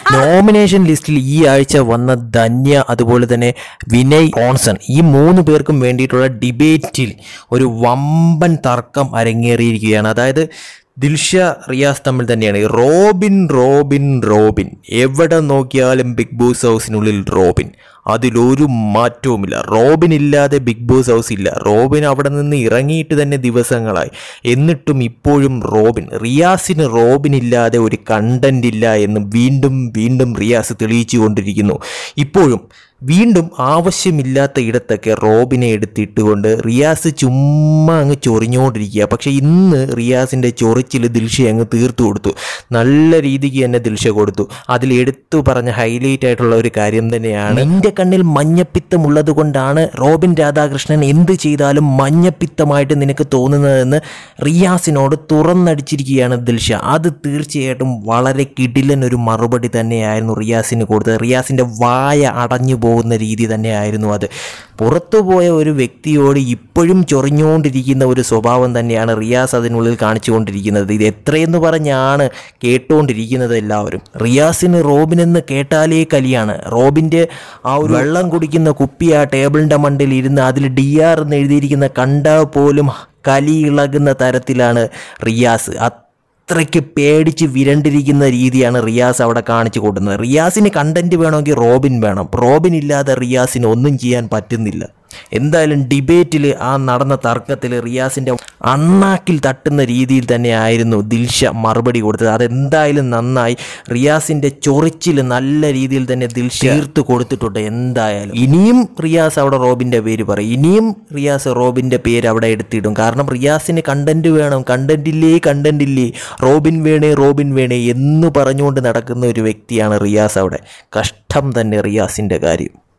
nomination ലിസ്റ്റിൽ ഈ ആഴ്ച വന്ന ധന്യ അതുപോലെ തന്നെ വിനയ് ഓൺസൺ ഈ മൂന്ന് പേർക്കും വേണ്ടിയിട്ടുള്ള ഡിബേറ്റിൽ ഒരു വമ്പൻ തർക്കം അരങ്ങേറിയിരിക്കുകയാണ് അതായത് ദിൽഷ റിയാസ് തമ്മിൽ തന്നെയാണ് ഈ റോബിൻ റോബിൻ റോബിൻ എവിടെ നോക്കിയാലും ബിഗ് ബോസ് ഹൗസിനുള്ളിൽ റോബിൻ അതിലൊരു മാറ്റവുമില്ല റോബിൻ ഇല്ലാതെ ബിഗ് ബോസ് ഹൗസ് ഇല്ല റോബിൻ അവിടെ നിന്ന് ഇറങ്ങിയിട്ട് തന്നെ ദിവസങ്ങളായി എന്നിട്ടും ഇപ്പോഴും റോബിൻ റിയാസിന് റോബിൻ ഇല്ലാതെ ഒരു കണ്ടന്റ് ഇല്ല എന്ന് വീണ്ടും വീണ്ടും റിയാസ് തെളിയിച്ചു കൊണ്ടിരിക്കുന്നു ഇപ്പോഴും വീണ്ടും ആവശ്യമില്ലാത്ത ഇടത്തൊക്കെ റോബിനെ എടുത്തിട്ടുകൊണ്ട് റിയാസ് ചുമ്മാ അങ്ങ് ചൊറിഞ്ഞുകൊണ്ടിരിക്കുക പക്ഷേ ഇന്ന് റിയാസിൻ്റെ ചൊറിച്ചിൽ ദിൽഷ അങ്ങ് തീർത്തു കൊടുത്തു നല്ല രീതിക്ക് തന്നെ ദിൽഷ കൊടുത്തു അതിൽ എടുത്തു പറഞ്ഞ ഹൈലൈറ്റ് ആയിട്ടുള്ള ഒരു കാര്യം തന്നെയാണ് നിന്റെ കണ്ണിൽ മഞ്ഞപ്പിത്തം ഉള്ളത് കൊണ്ടാണ് റോബിൻ രാധാകൃഷ്ണൻ എന്ത് ചെയ്താലും മഞ്ഞപ്പിത്തമായിട്ട് നിനക്ക് തോന്നുന്നതെന്ന് റിയാസിനോട് തുറന്നടിച്ചിരിക്കുകയാണ് ദിൽഷ അത് തീർച്ചയായിട്ടും വളരെ കിടിലൻ ഒരു മറുപടി തന്നെയായിരുന്നു റിയാസിന് കൊടുത്തത് റിയാസിൻ്റെ വായ അടഞ്ഞു പോകുന്ന രീതി തന്നെയായിരുന്നു അത് പുറത്തുപോയ ഒരു വ്യക്തിയോട് ഇപ്പോഴും ചൊറിഞ്ഞുകൊണ്ടിരിക്കുന്ന ഒരു സ്വഭാവം തന്നെയാണ് റിയാസ് അതിനുള്ളിൽ കാണിച്ചുകൊണ്ടിരിക്കുന്നത് ഇത് എത്രയെന്ന് പറഞ്ഞാണ് കേട്ടുകൊണ്ടിരിക്കുന്നത് എല്ലാവരും റിയാസിന് റോബിനെന്ന് കേട്ടാലേ കലിയാണ് റോബിൻ്റെ ആ ഒരു വെള്ളം കുടിക്കുന്ന കുപ്പി ആ ടേബിളിൻ്റെ മണ്ടിൽ ഇരുന്ന് അതിൽ ഡി ആർ എന്ന് എഴുതിയിരിക്കുന്ന കണ്ടാൽ പോലും കലി ഇളകുന്ന തരത്തിലാണ് റിയാസ് അത്രയ്ക്ക് പേടിച്ച് വിരണ്ടിരിക്കുന്ന രീതിയാണ് റിയാസ് അവിടെ കാണിച്ചു കൊടുക്കുന്നത് റിയാസിന് കണ്ടന്റ് വേണമെങ്കിൽ റോബിൻ വേണം റോബിൻ ഇല്ലാതെ റിയാസിന് ഒന്നും ചെയ്യാൻ പറ്റുന്നില്ല എന്തായാലും ഡിബേറ്റിൽ ആ നടന്ന തർക്കത്തിൽ റിയാസിൻ്റെ അണ്ണാക്കിൽ തട്ടുന്ന രീതിയിൽ തന്നെ ആയിരുന്നു ദിൽഷ മറുപടി കൊടുത്തത് അതെന്തായാലും നന്നായി റിയാസിൻ്റെ ചൊറിച്ചിൽ നല്ല രീതിയിൽ തന്നെ ദിൽഷ തീർത്ത് കൊടുത്തിട്ടുണ്ട് എന്തായാലും ഇനിയും റിയാസ് അവിടെ റോബിൻ്റെ പേര് പറയും ഇനിയും റിയാസ് റോബിൻ്റെ പേര് അവിടെ എടുത്തിടും കാരണം റിയാസിന് കണ്ടന്റ് വേണം കണ്ടന്റ് ഇല്ലേ കണ്ടന്റ് ഇല്ലേ റോബിൻ വേണേ റോബിൻ വേണേ എന്ന് പറഞ്ഞുകൊണ്ട് നടക്കുന്ന ഒരു വ്യക്തിയാണ് റിയാസ് അവിടെ കഷ്ടം തന്നെ റിയാസിൻ്റെ കാര്യം